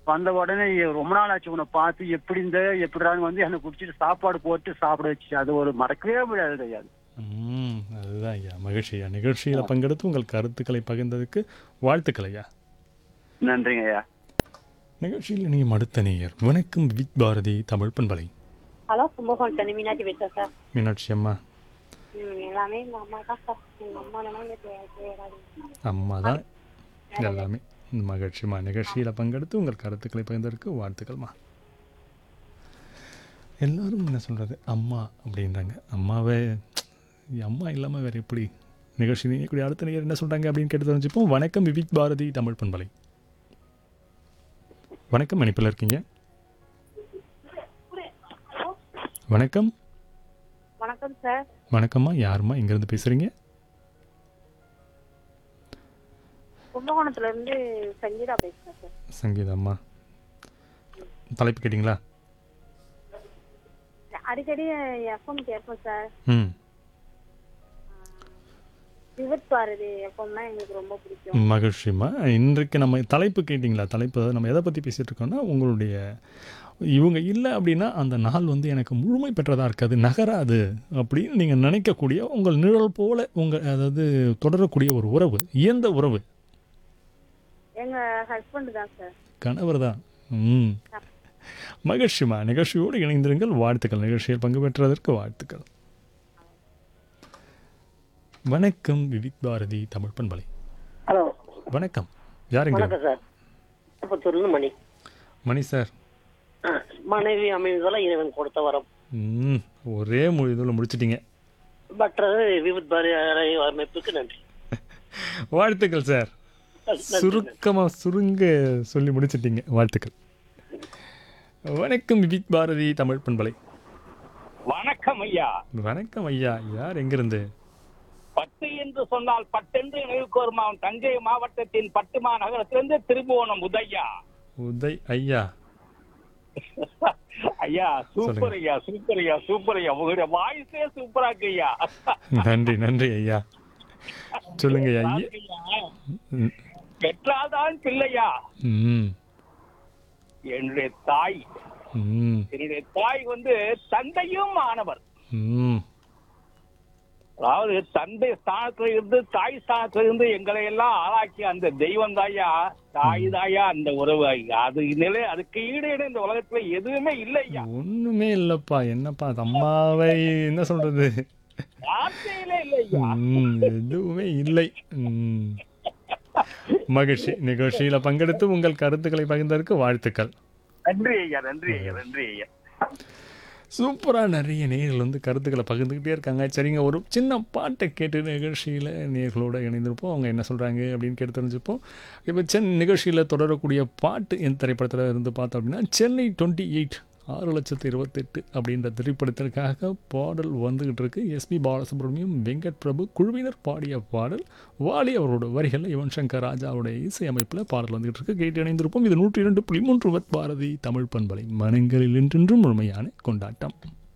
வந்த உடனே ரொம்ப நாள் ஆச்சு உன்னை பார்த்து எப்படி இந்த எப்படிறான்னு வந்து என்னை குடிச்சிட்டு சாப்பாடு போட்டு சாப்பிட வச்சு அது ஒரு மறக்கவே முடியாது ஐயா அது. ம் அதுதான் ஐயா மகிழ்ச்சி ஐயா நிகழ்ச்சியில் பங்கெடுத்து உங்கள் கருத்துக்களை பகிர்ந்ததுக்கு வாழ்த்துக்கள் ஐயா நன்றிங்க ஐயா நிகழ்ச்சியில் இணையும் அடுத்த நேயர் வணக்கம் வித் பாரதி தமிழ் பண்பலை ஹலோ கும்பகோணம் தண்ணி மீனாட்சி பேசுகிறேன் சார் மீனாட்சி அம்மா ம் எல்லாமே எங்கள் அம்மா தான் சார் எங்கள் அம்மா தான் எனக்கு தேடாது அம்மா தான் எல்லாமே மகிழ்ச்சிமா நிகழ்ச்சியில் பங்கெடுத்து உங்கள் கருத்துக்களை பகிர்ந்ததற்கு வாழ்த்துக்கள்மா எல்லாரும் என்ன சொல்கிறது அம்மா அப்படின்றாங்க அம்மாவே அம்மா இல்லாமல் வேறு எப்படி நிகழ்ச்சி இப்படி அடுத்த நேயர் என்ன சொல்கிறாங்க அப்படின்னு கேட்டு தெரிஞ்சுப்போம் வணக்கம் விவிக் பாரதி தமிழ் பண்பலை வணக்கம் மணிப்பில் இருக்கீங்க வணக்கம் வணக்கம் சார் வணக்கம்மா யாரும்மா எங்கேருந்து பேசுகிறீங்க கும்பகோணத்துல இருந்து சங்கீதா பேசுகிறேன் சார் சங்கீதா அம்மா தலைப்பு கேட்டிங்களா அடிக்கடி எஃப்எம் கேட்போம் சார் ம் விவத் பாரதி எஃப்எம்னா எங்களுக்கு ரொம்ப பிடிக்கும் மகிழ்ச்சிமா இன்றைக்கு நம்ம தலைப்பு கேட்டிங்களா தலைப்பு அதாவது நம்ம எதை பற்றி பேசிகிட்டு இருக்கோம்னா உங்களுடைய இவங்க இல்லை அப்படின்னா அந்த நாள் வந்து எனக்கு முழுமை பெற்றதாக இருக்காது நகராது அப்படின்னு நீங்கள் நினைக்கக்கூடிய உங்கள் நிழல் போல உங்கள் அதாவது தொடரக்கூடிய ஒரு உறவு இயந்த உறவு எங்க ஹஸ்பண்ட் தான் சார் கணவர் தான் ம் மகிழ்ச்சிமா நிகழ்ச்சியோடு இணைந்திருங்கள் வாழ்த்துக்கள் நிகழ்ச்சியில் பங்கு பெற்றதற்கு வாழ்த்துக்கள் வணக்கம் விவிக் பாரதி தமிழ் பண்பலை ஹலோ வணக்கம் யாருங்க வணக்கம் சார் திருப்பத்தூர்லேருந்து மணி மணி சார் ஆ, மனைவி அமைவதெல்லாம் இறைவன் கொடுத்த வரம் ம் ஒரே மொழி இதில் முடிச்சிட்டீங்க மற்றது விபத் பாரி அமைப்புக்கு நன்றி வாழ்த்துக்கள் சார் சுருக்கமாக சுருங்க சொல்லி முடிச்சிட்டீங்க வாழ்த்துக்கள் வணக்கம் விவிக் பாரதி தமிழ் பண்பலை வணக்கம் ஐயா வணக்கம் ஐயா யார் எங்கிருந்து பட்டு என்று சொன்னால் பட்டென்று நினைவுக்கு வருமாம் தஞ்சை மாவட்டத்தின் பட்டுமா நகரத்திலிருந்து திருபுவனம் உதய்யா உதய் ஐயா ஐயா சூப்பர் சொல்லுங்க. ஐயா சூப்பர் ஐயா சூப்பர் ஐயா உங்களுடைய வாய்ஸே சூப்பரா இருக்கு ஐயா நன்றி நன்றி ஐயா சொல்லுங்க ஐயா ஐயா. ஐயா, ம், பெற்றால்தான் பிள்ளையா ம் என்னுடைய தாய் ம் என்னுடைய தாய் வந்து தந்தையும் ஆனவர் ம் அதாவது தந்தை ஸ்தானத்துல இருந்து தாய் ஸ்தானத்துல இருந்து எங்களை எல்லாம் ஆளாக்கி அந்த தெய்வம் தாயா தாய் தாயா அந்த உறவு ஐயா அது நிலை அதுக்கு ஈடு இணை இந்த உலகத்துல எதுவுமே இல்லை ஐயா ஒண்ணுமே இல்லப்பா என்னப்பா அது அம்மாவை என்ன சொல்றது வார்த்தையிலே இல்லை ஐயா ம், எதுவுமே இல்லை ம். மகிழ்ச்சி நிகழ்ச்சியில பங்கெடுத்து உங்கள் கருத்துக்களை பகிர்ந்ததற்கு வாழ்த்துக்கள் நன்றி ஐயா நன்றி ஐயா நன்றி ஐயா சூப்பரா நிறைய நேர்கள் வந்து கருத்துக்களை பகிர்ந்துக்கிட்டே இருக்காங்க சரிங்க ஒரு சின்ன பாட்டை கேட்டு நிகழ்ச்சியில் நேர்களோட இணைந்திருப்போம் அவங்க என்ன சொல்கிறாங்க அப்படின்னு கேட்டு தெரிஞ்சுப்போம் இப்போ சென் நிகழ்ச்சியில் தொடரக்கூடிய பாட்டு எந்த திரைப்படத்தில் இருந்து பார்த்தோம் அப்படின்னா சென்னை டுவெண்ட்டி எயிட் ஆறு லட்சத்து இருபத்தெட்டு அப்படின்ற திரைப்படத்திற்காக பாடல் வந்துகிட்டு இருக்கு எஸ்பி பாலசுப்ரமணியம் வெங்கட் பிரபு குழுவினர் பாடிய பாடல் வாலி அவரோட வரிகளில் யுவன் சங்கர் ராஜாவோட இசையமைப்பில் பாடல் வந்துகிட்டு இருக்கு கேட்டு இணைந்திருப்போம் இது நூற்றி இரண்டு புள்ளி மூன்று பாரதி தமிழ் பண்பலை மனங்களில் என்றென்றும் முழுமையான கொண்டாட்டம்